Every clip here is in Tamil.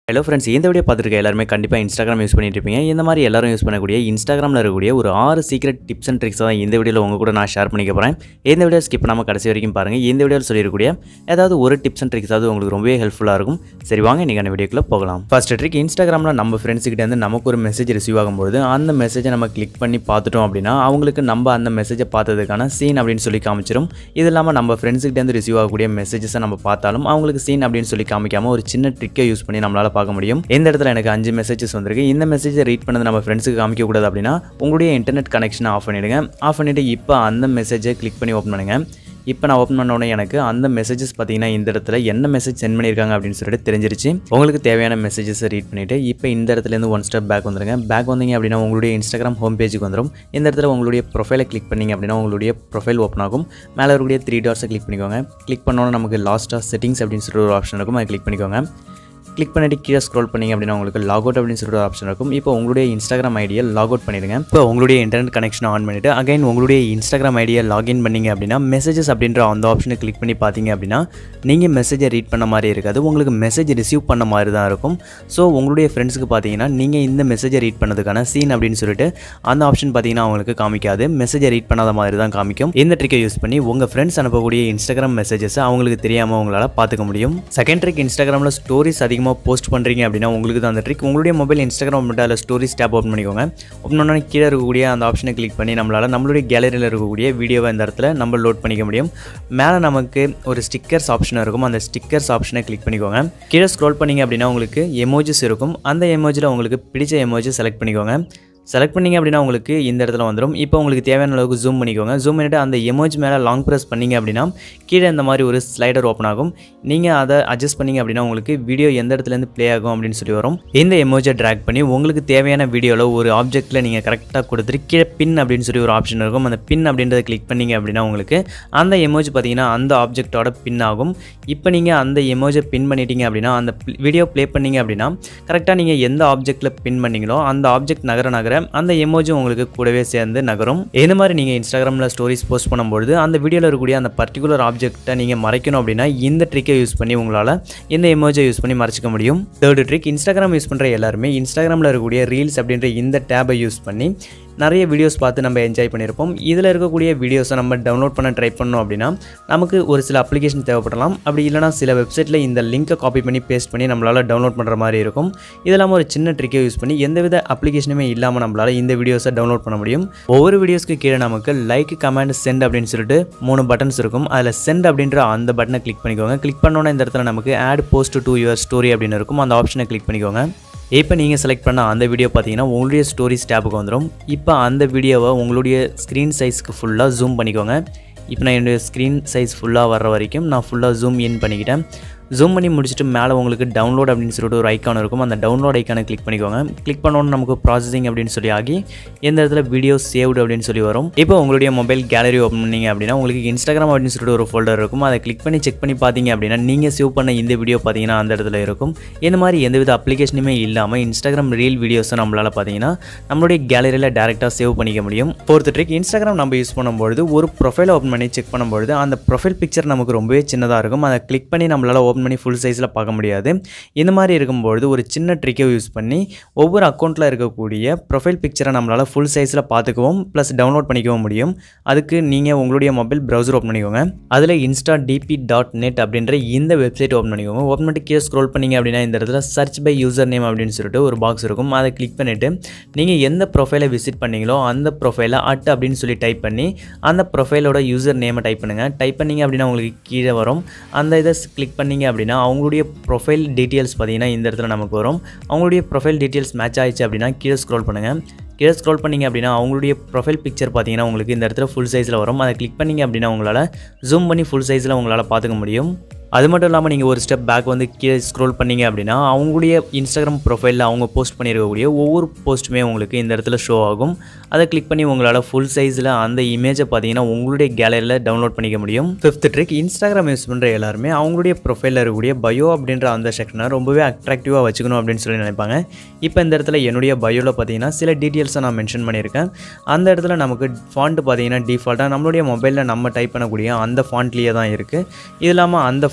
ஹலோ ஃப்ரெண்ட்ஸ் இந்த வீடியோ பார்த்துருக்க எல்லாருமே கண்டிப்பாக இன்ஸ்டாகிராம் யூஸ் பண்ணிட்டு இருப்பீங்க இந்த மாதிரி எல்லாரும் யூஸ் பண்ணக்கூடிய இன்ஸ்டாகிராமில் இருக்கக்கூடிய ஒரு ஆறு சீக்ரெட் டிப்ஸ் அண்ட் ட்ரிக்ஸ் தான் இந்த வீடியோவில் உங்க கூட நான் ஷேர் பண்ணிக்க போகிறேன் இந்த வீடியோ ஸ்கிப் பண்ணாமல் கடைசி வரைக்கும் பாருங்கள் இந்த வீடியோவில் சொல்லியிருக்கக்கூடிய ஏதாவது ஒரு டிப்ஸ் அண்ட் ட்ரிக்ஸ் அது உங்களுக்கு ரொம்பவே ஹெல்ப்ஃபுல்லாக இருக்கும் சரி வாங்க நீங்கள் வீடியோக்குள்ளே போகலாம் ஃபர்ஸ்ட் ட்ரிக் இன்ஸ்டாகிராமில் நம்ம ஃப்ரெண்ட்ஸ்கிட்ட இருந்து நமக்கு ஒரு மெசேஜ் ரிசீவ் ஆகும்போது அந்த மெசேஜை நம்ம கிளிக் பண்ணி பார்த்துட்டோம் அப்படின்னா அவங்களுக்கு நம்ம அந்த மெசேஜை பார்த்ததுக்கான சீன் அப்படின்னு சொல்லி காமிச்சிரும் இது இல்லாமல் நம்ம ஃப்ரெண்ட்ஸ்கிட்ட இருந்து ரிசீவ் ஆகக்கூடிய மெசேஜஸை நம்ம பார்த்தாலும் அவங்களுக்கு சீன் அப்படின்னு சொல்லி காமிக்காம ஒரு சின்ன ட்ரிக்கை யூஸ் பண்ணி நம்மளால் பார்க்க முடியும் இந்த இடத்துல எனக்கு அஞ்சு மெசேஜஸ் வந்திருக்கு இந்த மெசேஜை ரீட் பண்ணது நம்ம ஃப்ரெண்ட்ஸுக்கு காமிக்கக்கூடாது அப்படின்னா உங்களுடைய இன்டர்நெட் கனெக்ஷனை ஆஃப் பண்ணிவிடுங்க ஆஃப் பண்ணிவிட்டு இப்போ அந்த மெசேஜை கிளிக் பண்ணி ஓப்பன் பண்ணுங்கள் இப்போ நான் ஓப்பன் பண்ண உடனே எனக்கு அந்த மெசேஜஸ் பார்த்தீங்கன்னா இந்த இடத்துல என்ன மெசேஜ் சென்ட் பண்ணியிருக்காங்க அப்படின்னு சொல்லிட்டு தெரிஞ்சிருச்சு உங்களுக்கு தேவையான மெசேஜஸை ரீட் பண்ணிவிட்டு இப்போ இந்த இடத்துலேருந்து ஒன் ஸ்டெப் பேக் வந்துருங்க பேக் வந்தீங்க அப்படின்னா உங்களுடைய இன்ஸ்டாகிராம் ஹோம் பேஜுக்கு வந்துடும் இந்த இடத்துல உங்களுடைய ப்ரொஃபைலை கிளிக் பண்ணிங்க அப்படின்னா உங்களுடைய ப்ரொஃபைல் ஓப்பன் ஆகும் மேலே இருக்கக்கூடிய த்ரீ டாட்ஸை கிளிக் பண்ணிக்கோங்க கிளிக் பண்ணோன்னே நமக்கு லாஸ்ட்டாக செட்டிங்ஸ் அப்படின்னு சொல்லிட்டு ஒரு ஆப்ஷன் இருக்கும் அதை கிளிக் பண்ணிக்கோங்க கிளிக் பண்ணிட்டு கீழே ஸ்க்ரோல் பண்ணிங்க அப்படின்னா உங்களுக்கு லாக் அவுட் அப்படின்னு சொல்லிட்டு ஒரு ஆப்ஷன் இருக்கும் இப்போ உங்களுடைய இன்ஸ்டாகிராம் ஐடியை லாக் அவுட் பண்ணிடுங்க இப்போ உங்களுடைய இன்டர்நெட் கனெக்ஷன் ஆன் பண்ணிவிட்டு அகைன் உங்களுடைய இன்ஸ்டாகிராம் ஐடியை லாகின் பண்ணீங்க அப்படின்னா மெசேஜஸ் அப்படின்ற அந்த ஆப்ஷனை கிளிக் பண்ணி பார்த்தீங்க அப்படின்னா நீங்கள் மெசேஜை ரீட் பண்ண மாதிரி இருக்காது உங்களுக்கு மெசேஜ் ரிசீவ் பண்ண மாதிரி தான் இருக்கும் ஸோ உங்களுடைய ஃப்ரெண்ட்ஸுக்கு பார்த்தீங்கன்னா நீங்கள் இந்த மெசேஜை ரீட் பண்ணதுக்கான சீன் அப்படின்னு சொல்லிட்டு அந்த ஆப்ஷன் பார்த்தீங்கன்னா அவங்களுக்கு காமிக்காது மெசேஜை ரீட் பண்ணாத மாதிரி தான் காமிக்கும் இந்த ட்ரிக்கை யூஸ் பண்ணி உங்கள் ஃப்ரெண்ட்ஸ் அனுப்பக்கூடிய இன்ஸ்டாகிராம் மெசேஜஸ் அவங்களுக்கு தெரியாமல் உங்களால் பார்த்துக்க முடியும் செகண்ட் ட்ரிக் இன்ஸ்டாகிராமில் ஸ்டோரிஸ் அதிகமாக போஸ்ட் பண்ணுறீங்க அப்படின்னா உங்களுக்கு தான் அந்த ட்ரிக் உங்களுடைய மொபைல் இன்ஸ்டாகிராம் மட்டும் அதில் ஸ்டோரிஸ் டேப் ஓப்பன் பண்ணிக்கோங்க ஓப்பன் பண்ணோன்னே கீழே இருக்கக்கூடிய அந்த ஆப்ஷனை கிளிக் பண்ணி நம்மளால் நம்மளுடைய கேலரியில் இருக்கக்கூடிய வீடியோவை இந்த இடத்துல நம்ம லோட் பண்ணிக்க முடியும் மேலே நமக்கு ஒரு ஸ்டிக்கர்ஸ் ஆப்ஷன் இருக்கும் அந்த ஸ்டிக்கர்ஸ் ஆப்ஷனை கிளிக் பண்ணிக்கோங்க கீழே ஸ்க்ரோல் பண்ணிங்க அப்படின்னா உங்களுக்கு எமோஜஸ் இருக்கும் அந்த எமோஜில் உங்களுக்கு பிடிச்ச எமோஜி செலக்ட் பண்ணிக்கோங்க செலக்ட் பண்ணிங்க அப்படின்னா உங்களுக்கு இந்த இடத்துல வந்துடும் இப்போ உங்களுக்கு தேவையான அளவுக்கு ஜூம் பண்ணிக்கோங்க ஜூம் பண்ணிவிட்டு அந்த எமோஜ் மேலே லாங் ப்ரெஸ் பண்ணிங்க அப்படின்னா கீழே இந்த மாதிரி ஒரு ஸ்லைடர் ஓப்பன் ஆகும் நீங்கள் அதை அட்ஜஸ்ட் பண்ணிங்க அப்படின்னா உங்களுக்கு வீடியோ எந்த இடத்துலேருந்து ப்ளே ஆகும் அப்படின்னு சொல்லி வரும் இந்த எமோஜை ட்ராக் பண்ணி உங்களுக்கு தேவையான வீடியோவில் ஒரு ஆப்ஜெக்ட்டில் நீங்கள் கரெக்டாக கொடுத்துட்டு கீழே பின் அப்படின்னு சொல்லி ஒரு ஆப்ஷன் இருக்கும் அந்த பின் அப்படின்றத கிளிக் பண்ணிங்க அப்படின்னா உங்களுக்கு அந்த எமோஜ் பார்த்தீங்கன்னா அந்த ஆப்ஜெக்ட்டோட பின் ஆகும் இப்போ நீங்கள் அந்த எமோஜை பின் பண்ணிட்டீங்க அப்படின்னா அந்த வீடியோ ப்ளே பண்ணீங்க அப்படின்னா கரெக்டாக நீங்கள் எந்த ஆப்ஜெக்ட்டில் பின் பண்ணீங்களோ அந்த ஆப்ஜெக்ட் நகர நகர அந்த எமோஜி உங்களுக்கு கூடவே சேர்ந்து நகரும் இந்த மாதிரி நீங்கள் இன்ஸ்டாகிராமில் ஸ்டோரிஸ் போஸ்ட் பண்ணும்பொழுது அந்த வீடியோவில் இருக்கக்கூடிய அந்த பர்டிகுலர் ஆப்ஜெக்ட்டை நீங்கள் மறைக்கணும் அப்படின்னா இந்த ட்ரிக்கை யூஸ் பண்ணி உங்களால் இந்த எமோஜை யூஸ் பண்ணி மறைச்சிக்க முடியும் தேர்ட் ட்ரிக் இன்ஸ்டாகிராம் யூஸ் பண்ணுற எல்லாருமே இன்ஸ்டாகிராமில் இருக்கக்கூடிய ரீல்ஸ் அப்படின்ற இந்த டேபை யூஸ் பண்ணி நிறைய வீடியோஸ் பார்த்து நம்ம என்ஜாய் பண்ணியிருப்போம் இதில் இருக்கக்கூடிய வீடியோஸை நம்ம டவுன்லோட் பண்ண ட்ரை பண்ணோம் அப்படின்னா நமக்கு ஒரு சில அப்ளிகேஷன் தேவைப்படலாம் அப்படி இல்லைனா சில வெப்சைட்டில் இந்த லிங்க்கை காப்பி பண்ணி பேஸ்ட் பண்ணி நம்மளால் டவுன்லோட் பண்ணுற மாதிரி இருக்கும் இது இல்லாமல் ஒரு சின்ன ட்ரிக்கை யூஸ் பண்ணி எந்தவித அப்ளிகேஷனுமே இல்லாமல் நம்மளால் இந்த வீடியோஸை டவுன்லோட் பண்ண முடியும் ஒவ்வொரு வீடியோஸ்க்கு கீழே நமக்கு லைக் கமெண்ட் சென்ட் அப்படின்னு சொல்லிட்டு மூணு பட்டன்ஸ் இருக்கும் அதில் சென்ட் அப்படின்ற அந்த பட்டனை கிளிக் பண்ணிக்கோங்க கிளிக் பண்ணோன்னே இந்த இடத்துல நமக்கு add post to your story அப்படின்னு இருக்கும் அந்த ஆப்ஷனை கிளிக் பண்ணிக்கோங்க இப்போ நீங்கள் செலக்ட் பண்ண அந்த வீடியோ பார்த்தீங்கன்னா உங்களுடைய ஸ்டோரிஸ் டேப்புக்கு வந்துடும் இப்போ அந்த வீடியோவை உங்களுடைய ஸ்க்ரீன் சைஸ்க்கு ஃபுல்லாக ஜூம் பண்ணிக்கோங்க இப்போ நான் என்னுடைய ஸ்க்ரீன் சைஸ் ஃபுல்லாக வர்ற வரைக்கும் நான் ஃபுல்லாக ஜூம் இன் பண்ணிக்கிட்டேன் ஜூம் பண்ணி முடிச்சுட்டு மேலே உங்களுக்கு டவுன்லோட் அப்படின்னு சொல்லிட்டு ஒரு ஐக்கான் இருக்கும் அந்த டவுன்லோட் ஐக்கானை கிளிக் பண்ணிக்கோங்க கிளிக் பண்ணோன்னு நமக்கு ப்ராசஸிங் அப்படின்னு சொல்லி ஆகி எந்த இடத்துல வீடியோ சேவ்டு அப்படின்னு சொல்லி வரும் இப்போ உங்களுடைய மொபைல் கேலரி ஓப்பன் பண்ணீங்க அப்படின்னா உங்களுக்கு இன்ஸ்டாகிராம் அப்படின்னு சொல்லிட்டு ஒரு ஃபோல்டர் இருக்கும் அதை கிளிக் பண்ணி செக் பண்ணி பார்த்தீங்க அப்படின்னா நீங்கள் சேவ் பண்ண இந்த வீடியோ பார்த்தீங்கன்னா அந்த இடத்துல இருக்கும் இந்த மாதிரி எந்தவித அப்ளிகேஷனுமே இல்லாமல் இன்ஸ்டாகிராம் ரீல் வீடியோஸை நம்மளால் பார்த்தீங்கன்னா நம்மளுடைய கேலரியில் டேரெக்டாக சேவ் பண்ணிக்க முடியும் ஃபோர்த் ட்ரிக் இன்ஸ்டாகிராம் நம்ம யூஸ் பண்ணும்பொழுது ஒரு ப்ரொஃபைல் ஓப்பன் பண்ணி செக் பண்ணும்பொழுது அந்த ப்ரொஃபைல் பிக்சர் நமக்கு ரொம்பவே சின்னதாக இருக்கும் அதை கிளிக் பண்ணி நம்மளால் ஓப்பன் பண்ணி ஃபுல் சைஸில் பார்க்க முடியாது இந்த மாதிரி இருக்கும்பொழுது ஒரு சின்ன ட்ரிக்கை யூஸ் பண்ணி ஒவ்வொரு அக்கௌண்ட்டில் இருக்கக்கூடிய ப்ரொஃபைல் பிக்சரை நம்மளால் ஃபுல் சைஸில் பார்த்துக்கவும் ப்ளஸ் டவுன்லோட் பண்ணிக்கவும் முடியும் அதுக்கு நீங்கள் உங்களுடைய மொபைல் ப்ரௌசர் ஓப்பன் பண்ணிக்கோங்க அதில் இன்ஸ்டா டிபி டாட் நெட் அப்படின்ற இந்த வெப்சைட் ஓப்பன் பண்ணிக்கோங்க ஓப்பன் பண்ணிட்டு கீழே ஸ்க்ரோல் பண்ணிங்க அப்படின்னா இந்த இடத்துல சர்ச் பை யூசர் நேம் அப்படின்னு சொல்லிட்டு ஒரு பாக்ஸ் இருக்கும் அதை கிளிக் பண்ணிவிட்டு நீங்கள் எந்த ப்ரொஃபைலை விசிட் பண்ணீங்களோ அந்த ப்ரொஃபைலை அட் அப்படின்னு சொல்லி டைப் பண்ணி அந்த ப்ரொஃபைலோட யூசர் நேமை டைப் பண்ணுங்கள் டைப் பண்ணிங்க அப்படின்னா உங்களுக்கு கீழே வரும் அந்த இதை கிளிக் பண்ணிங்க அப்படின்னா அவங்களுடைய ப்ரொஃபைல் டீட்டெயில்ஸ் பார்த்தீங்கன்னா இந்த இடத்துல நமக்கு வரும் அவங்களுடைய ப்ரொஃபைல் டீட்டெயில்ஸ் மேட்ச் ஆயிடுச்சு அப்படின்னா கீழே ஸ்க்ரோல் பண்ணுங்கள் கீழே ஸ்க்ரோல் பண்ணிங்க அப்படின்னா அவங்களுடைய ப்ரொஃபைல் பிக்சர் பார்த்தீங்கன்னா உங்களுக்கு இந்த இடத்துல ஃபுல் சைஸில் வரும் அதை கிளிக் பண்ணிங்க அப்படின்னா உங்களால் ஜூம் பண்ணி ஃபுல் சைஸில் உங்களால் பார்த்துக்க முடியும் அது மட்டும் இல்லாமல் நீங்கள் ஒரு ஸ்டெப் பேக் வந்து கீழே ஸ்க்ரோல் பண்ணீங்க அப்படின்னா அவங்களுடைய இன்ஸ்டாகிராம் ப்ரொஃபைலில் அவங்க போஸ்ட் பண்ணியிருக்கக்கூடிய ஒவ்வொரு போஸ்ட்டுமே உங்களுக்கு இந்த இடத்துல ஷோ ஆகும் அதை கிளிக் பண்ணி உங்களால் ஃபுல் சைஸில் அந்த இமேஜை பார்த்தீங்கன்னா உங்களுடைய கேலரியில் டவுன்லோட் பண்ணிக்க முடியும் ஃபிஃப்த் ட்ரிக் இன்ஸ்டாகிராம் யூஸ் பண்ணுற எல்லாருமே அவங்களுடைய ப்ரொஃபைலில் இருக்கக்கூடிய பயோ அப்படின்ற அந்த செக்ஷனை ரொம்பவே அட்ராக்டிவாக வச்சுக்கணும் அப்படின்னு சொல்லி நினைப்பாங்க இப்போ இந்த இடத்துல என்னுடைய பயோவில் பார்த்தீங்கன்னா சில டீட்டெயில்ஸை நான் மென்ஷன் பண்ணியிருக்கேன் அந்த இடத்துல நமக்கு ஃபாண்ட் பார்த்தீங்கன்னா டிஃபால்ட்டாக நம்மளுடைய மொபைலில் நம்ம டைப் பண்ணக்கூடிய அந்த ஃபாண்ட்லேயே தான் இருக்குது இது இல்லாமல் அந்த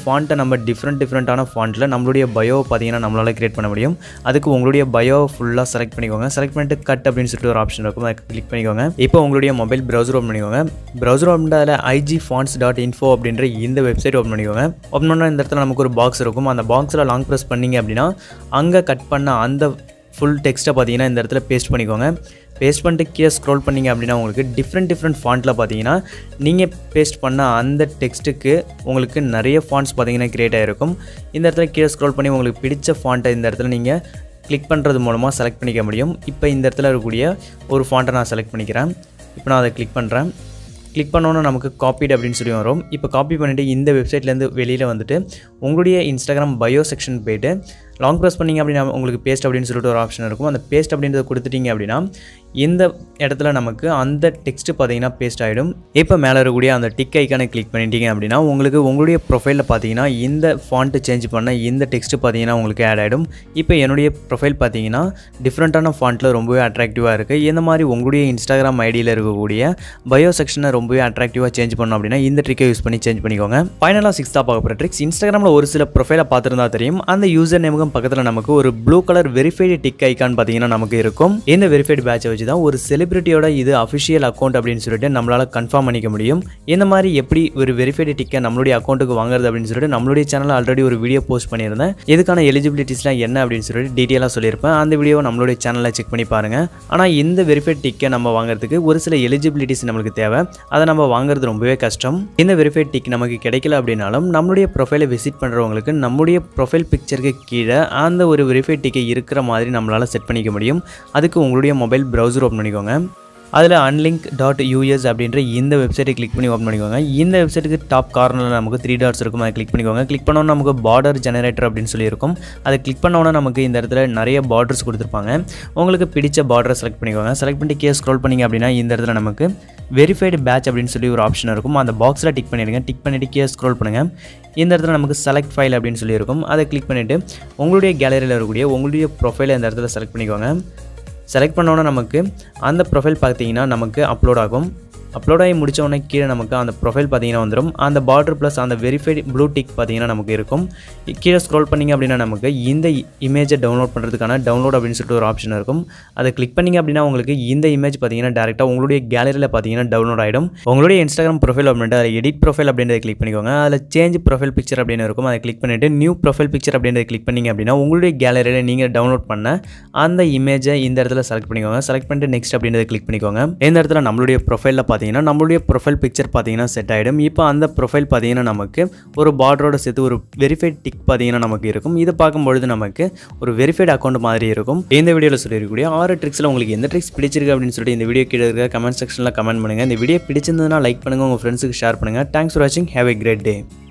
ஃபாண்ட்டை நம்ம டிஃப்ரெண்ட் டிஃப்ரெண்ட்டான ஃபாண்ட்டில் நம்மளுடைய பயோ பார்த்தீங்கன்னா நம்மளால் கிரியேட் பண்ண முடியும் அதுக்கு உங்களுடைய பயோ ஃபுல்லாக செலக்ட் பண்ணிக்கோங்க செலக்ட் பண்ணிட்டு கட் அப்படின்னு சொல்லிட்டு ஒரு ஆப்ஷன் இருக்கும் அதை கிளிக் பண்ணிக்கோங்க இப்போ உங்களுடைய மொபைல் ப்ரௌசர் ஓப்பன் பண்ணிக்கோங்க ப்ரௌசர் ஓப்பன் அதில் ஐஜி ஃபாண்ட்ஸ் டாட் இன்ஃபோ அப்படின்ற இந்த வெப்சைட் ஓப்பன் பண்ணிக்கோங்க ஓப்பன் பண்ணால் இந்த இடத்துல நமக்கு ஒரு பாக்ஸ் இருக்கும் அந்த பாக்ஸில் லாங் ப்ரெஸ் பண்ணீங்க அப்படின்னா அங்கே கட் பண்ண அந்த ஃபுல் டெக்ஸ்ட்டை பார்த்தீங்கன்னா இந்த இடத்துல பேஸ்ட் பண்ணிக்கோங்க பேஸ்ட் பண்ணிட்டு கீழே ஸ்க்ரோல் பண்ணிங்க அப்படின்னா உங்களுக்கு டிஃப்ரெண்ட் டிஃப்ரெண்ட் ஃபாண்ட்டில் பார்த்தீங்கன்னா நீங்கள் பேஸ்ட் பண்ண அந்த டெக்ஸ்ட்டுக்கு உங்களுக்கு நிறைய ஃபாண்ட்ஸ் பார்த்தீங்கன்னா க்ரியேட் ஆகிருக்கும் இந்த இடத்துல கீழே ஸ்க்ரோல் பண்ணி உங்களுக்கு பிடிச்ச ஃபாண்ட்டை இந்த இடத்துல நீங்கள் கிளிக் பண்ணுறது மூலமாக செலக்ட் பண்ணிக்க முடியும் இப்போ இந்த இடத்துல இருக்கக்கூடிய ஒரு ஃபாண்ட்டை நான் செலக்ட் பண்ணிக்கிறேன் இப்போ நான் அதை கிளிக் பண்ணுறேன் கிளிக் பண்ணோன்னா நமக்கு காப்பிட் அப்படின்னு சொல்லி வரும் இப்போ காப்பி பண்ணிவிட்டு இந்த வெப்சைட்லேருந்து வெளியில் வந்துட்டு உங்களுடைய இன்ஸ்டாகிராம் பயோ செக்ஷன் போயிட்டு லாங் ப்ரெஸ் பண்ணிங்க அப்படின்னா உங்களுக்கு பேஸ்ட் அப்படின்னு சொல்லிட்டு ஒரு ஆப்ஷன் இருக்கும் அந்த பேஸ்ட் அப்படின்றத கொடுத்துட்டீங்க அப்படின்னா இந்த இடத்துல நமக்கு அந்த டெக்ஸ்ட் பார்த்தீங்கன்னா பேஸ்ட் ஆகிடும் இப்போ மேலே இருக்கக்கூடிய அந்த டிக் ஐக்கானை கிளிக் பண்ணிட்டீங்க அப்படின்னா உங்களுக்கு உங்களுடைய ப்ரொஃபைலில் பார்த்தீங்கன்னா இந்த ஃபாண்ட்டு சேஞ்ச் பண்ண இந்த டெக்ஸ்ட் பார்த்தீங்கன்னா உங்களுக்கு ஆட் ஆகிடும் இப்போ என்னுடைய ப்ரொஃபைல் பார்த்தீங்கன்னா டிஃப்ரெண்ட்டான ஃபாண்ட்டில் ரொம்பவே அட்ராக்டிவாக இருக்குது இந்த மாதிரி உங்களுடைய இன்ஸ்டாகிராம் ஐடியில் இருக்கக்கூடிய பயோ செக்ஷனை ரொம்பவே அட்ராக்டிவாக சேஞ்ச் பண்ணணும் அப்படின்னா இந்த ட்ரிக்கை யூஸ் பண்ணி சேஞ்ச் பண்ணிக்கோங்க ஃபைனலாக சிக்ஸ்த்தாக பார்க்க போகிற ட்ரிக்ஸ் இன்ஸ்டாகிராமில் ஒரு சில ப்ரொஃபைலை பார்த்துருந்தா தெரியும் அந்த யூசர் நேமுக்கும் பக்கத்தில் நமக்கு ஒரு blue colour verified tick icon பார்த்தீங்கன்னா நமக்கு இருக்கும் இந்த வெரிஃபைடு பேட்சை வச்சு தான் ஒரு செலிபிரிட்டியோட இது அஃபிஷியல் அக்கௌண்ட் அப்படின்னு சொல்லிட்டு நம்மளால் கன்ஃபார்ம் பண்ணிக்க முடியும் இந்த மாதிரி எப்படி ஒரு வெரிஃபைடு டிக்கை நம்மளுடைய அக்கௌண்ட்டுக்கு வாங்குறது அப்படின்னு சொல்லிட்டு நம்மளுடைய சேனலில் ஆல்ரெடி ஒரு வீடியோ போஸ்ட் பண்ணியிருந்தேன் இதுக்கான எலிஜிபிலிட்டிஸ்லாம் என்ன அப்படின்னு சொல்லிட்டு டீட்டெயிலாக சொல்லியிருப்பேன் அந்த வீடியோ நம்மளுடைய சேனலில் செக் பண்ணி பாருங்கள் ஆனால் இந்த வெரிஃபைட் டிக்கை நம்ம வாங்குறதுக்கு ஒரு சில எலிஜிபிலிட்டிஸ் நம்மளுக்கு தேவை அதை நம்ம வாங்குறது ரொம்பவே கஷ்டம் இந்த வெரிஃபைட் டிக் நமக்கு கிடைக்கல அப்படின்னாலும் நம்மளுடைய ப்ரொஃபைலை விசிட் பண்ணுறவங்களுக்கு நம்மளுடைய ப்ரொஃபைல் பிக்சருக்கு கீழே அந்த ஒரு வெரிஃபைட் டிக்கை இருக்கிற மாதிரி நம்மளால் செட் பண்ணிக்க முடியும் அதுக்கு உங்களுடைய மொபைல் ப்ரௌசர் ஓப்பன் பண்ணிக்கோங்க அதில் அன்லிங்க் டாட் யூஎஸ் அப்படின்ற இந்த வெப்சைட்டை கிளிக் பண்ணி ஓப்பன் பண்ணிக்கோங்க இந்த வெப்சைட்டுக்கு டாப் கார்னரில் நமக்கு த்ரீ டாட்ஸ் இருக்கும் அதை கிளிக் பண்ணிக்கோங்க கிளிக் பண்ணோன்னா நமக்கு பார்டர் ஜெனரேட்டர் அப்படின்னு சொல்லியிருக்கும் அதை கிளிக் பண்ணோன்னா நமக்கு இந்த இடத்துல நிறைய பார்டர்ஸ் கொடுத்துருப்பாங்க உங்களுக்கு பிடிச்ச பார்டரை செலக்ட் பண்ணிக்கோங்க செலக்ட் பண்ணிட்டு கே ஸ்க்ரோல் பண்ணிங்க அப்படின்னா இந்த இடத்துல நமக்கு வெரிஃபைடு பேட்ச் அப்படின்னு சொல்லி ஒரு ஆப்ஷன் இருக்கும் அந்த பாக்ஸில் டிக் பண்ணிடுங்க டிக் பண்ணிவிட்டு கே ஸ்க்ரோல் பண்ணுங்கள் இந்த இடத்துல நமக்கு செலக்ட் ஃபைல் அப்படின்னு சொல்லியிருக்கும் அதை கிளிக் பண்ணிவிட்டு உங்களுடைய கேலரியில் இருக்கக்கூடிய உங்களுடைய ப்ரொஃபைலை இந்த இடத்துல செலக்ட் பண்ணிக்கோங்க செலக்ட் பண்ணோன்னே நமக்கு அந்த ப்ரொஃபைல் பார்த்தீங்கன்னா நமக்கு அப்லோட் ஆகும் அப்லோட் ஆகி முடிச்ச உடனே கீழே நமக்கு அந்த ப்ரொஃபைல் பார்த்தீங்கன்னா வந்துடும் அந்த பார்டர் ப்ளஸ் அந்த வெரிஃபைடு ப்ளூ டிக் பார்த்தீங்கன்னா நமக்கு இருக்கும் கீழே ஸ்க்ரோல் பண்ணிங்க அப்படின்னா நமக்கு இந்த இமேஜை டவுன்லோட் பண்ணுறதுக்கான டவுன்லோட் அப்படின்னு சொல்லிட்டு ஒரு ஆப்ஷன் இருக்கும் அதை கிளிக் பண்ணிங்க அப்படின்னா உங்களுக்கு இந்த இமேஜ் பார்த்தீங்கன்னா டேரெக்டாக உங்களுடைய கேலரியில் பார்த்தீங்கன்னா டவுன்லோட் ஆகிடும் உங்களுடைய இன்ஸ்டாகிராம் ப்ரொஃபைல் அப்படின்ட்டு அதில் எடிட் ப்ரொஃபைல் அப்படின்றத கிளிக் பண்ணிக்கோங்க அதில் சேஞ்ச் ப்ரொஃபைல் பிக்சர் அப்படின்னு இருக்கும் அதை கிளிக் பண்ணிவிட்டு நியூ ப்ரொஃபைல் பிக்சர் அப்படின்றத கிளிக் பண்ணிங்க அப்படின்னா உங்களுடைய கேலரியில் நீங்கள் டவுன்லோட் பண்ண அந்த இமேஜை இந்த இடத்துல செலக்ட் பண்ணிக்கோங்க செலக்ட் பண்ணிட்டு நெக்ஸ்ட் அப்படின்றத கிளிக் பண்ணிக்கோங்க இந்த இடத்துல நம்மளுடைய ப்ரொஃபைலில் பார்த்தீங்கன்னா நம்மளுடைய ப்ரொஃபைல் பிக்சர் பார்த்தீங்கன்னா செட் ஆகிடும் இப்போ அந்த ப்ரொஃபைல் பார்த்தீங்கன்னா நமக்கு ஒரு பார்டரோட சேர்த்து ஒரு வெரிஃபைட் டிக் பார்த்தீங்கன்னா நமக்கு இருக்கும் இதை பார்க்கும்பொழுது நமக்கு ஒரு வெரிஃபைட் அக்கௌண்ட் மாதிரி இருக்கும் இந்த வீடியோவில் சொல்லியிருக்கக்கூடிய ஆறு ட்ரிக்ஸில் உங்களுக்கு எந்த ட்ரிக்ஸ் பிடிச்சிருக்கு அப்படின்னு சொல்லிட்டு இந்த வீடியோ கீழே இருக்க கமெண்ட் செக்ஷனில் கமெண்ட் பண்ணுங்கள் இந்த வீடியோ பிடிச்சிருந்ததுன்னா லைக் பண்ணுங்கள் உங்கள் ஃப்ரெண்ட்ஸுக்கு ஷேர் பண்ணுங்கள் தேங்க்ஸ் ஃபார் வாட்சிங் ஹேவ் எ கிரேட் டே